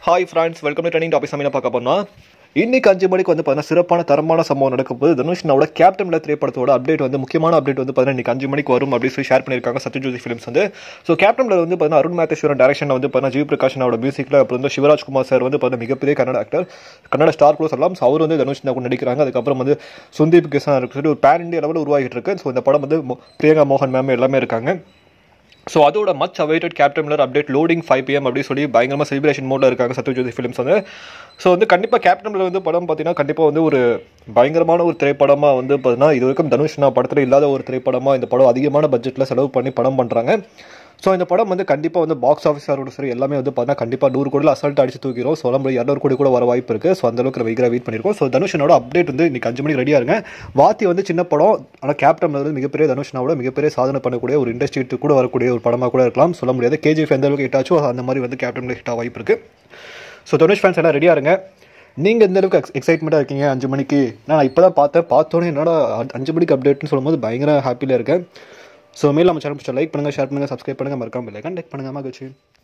hi friends welcome to trending topic சமையல பார்க்க போனோம் இன்னைக்கு அஞ்சு மணிக்கு வந்து பார்த்தீங்கன்னா சிறப்பான தரமான சம்பவம் நடக்க போது தனுஷ்னாவோட கேப்டன்ல திரைப்படத்தோட அப்டேட் வந்து முக்கியமான அப்டேட் வந்து பார்த்தீங்கன்னா இன்னைக்கு அஞ்சு மணிக்கு வரும் அப்படின்னு சொல்லி ஷேர் பண்ணியிருக்காங்க சத்யஜோதி ஃபிலிம்ஸ் வந்து ஸோ கேப்டன்ல வந்து பார்த்தீங்கன்னா அருண் மாத்தேஸ்வரன் டேரக்ஷன் வந்து பார்த்தீங்கன்னா ஜிவி பிரகாஷனோட மியூசிக்ல அப்புறம் வந்து சிவராஜ்குமார் சார் வந்து பார்த்தீங்கன்னா மிகப்பெரிய கன்னட ஆக்டர் கன்னட ஸ்டார் ப்ளோ சொல்லலாம் ஸோ அவர் வந்து தனுஷ்னா கூட நடிக்கிறாங்க அதுக்கப்புறம் வந்து சுந்தீப் கிருஷ்ணா இருக்கு ஒரு பேன் இந்தியா லெவலில் உருவாகிட்டு இருக்கு ஸோ இந்த படம் வந்து மோ- பிரியங்கா மோகன் மேம் எல்லாமே இருக்காங்க ஸோ அதோட much awaited captain Miller update loading five PM அப்படின்னு சொல்லி பயங்கரமாக செலிப்ரேஷன் மோடில் இருக்காங்க சத்யஜோதி ஃபிலிம்ஸ் வந்து ஸோ வந்து கண்டிப்பாக கேப்டன் மில்லர் வந்து படம் பார்த்தீங்கன்னா கண்டிப்பாக வந்து ஒரு பயங்கரமான ஒரு திரைப்படமாக வந்து பார்த்தீங்கன்னா இது வரைக்கும் தனுஷ்னா படத்தில் இல்லாத ஒரு திரைப்படமாக இந்த படம் அதிகமான பட்ஜெட்டில் செலவு பண்ணி படம் பண்ணுறாங்க ஸோ இந்த படம் வந்து கண்டிப்பாக வந்து பாக்ஸ் ஆஃபீஸரோட சரி எல்லாமே வந்து பார்த்தீங்கன்னா கண்டிப்பாக நூறு கோடியில் அசால்ட் அடிச்சு தூக்கிறோம் சொல்ல முடியாது இரநூறு கோடி கூட வர வாய்ப்பு இருக்குது ஸோ அந்த அளவுக்கு நம்ம வெயிட் பண்ணியிருக்கோம் ஸோ தனுஷனோட அப்டேட் வந்து இன்னைக்கு அஞ்சு மணிக்கு ரெடியாக இருங்க வாத்தி வந்து சின்ன படம் ஆனால் கேப்டன் வந்து மிகப்பெரிய தனுஷ்னாவோட மிகப்பெரிய சாதனை பண்ணக்கூடிய ஒரு இண்டஸ்ட்ரி கூட வரக்கூடிய ஒரு படமாக கூட இருக்கலாம் சொல்ல முடியாது கேஜிஎஃப் எந்த அளவுக்கு ஹிட் ஆச்சோ அந்த மாதிரி வந்து கேப்டன் ஹிட் ஆக வாய்ப்பு இருக்குது ஸோ தனுஷ் ஃபேன்ஸ் எல்லாம் ரெடியாக இருங்க நீங்கள் எந்த அளவுக்கு எக்ஸைட்மெண்ட்டாக இருக்கீங்க அஞ்சு மணிக்கு நான் இப்போ தான் பார்த்தேன் பார்த்தோன்னே என்னடா அ- அஞ்சு மணிக்கு அப்டேட்னு சொல்லும்போது பயங்கர ஹாப்பியில் இருக்கேன் ஸோ மேல் நம்ம சேனல் லைக் பண்ணுங்கள் ஷேர் பண்ணுங்கள் சப்ஸ்கிரைப் பண்ணுங்கள் மறக்காம லைக் லைக் பண்ணுங்கள் மகிழ்ச்சி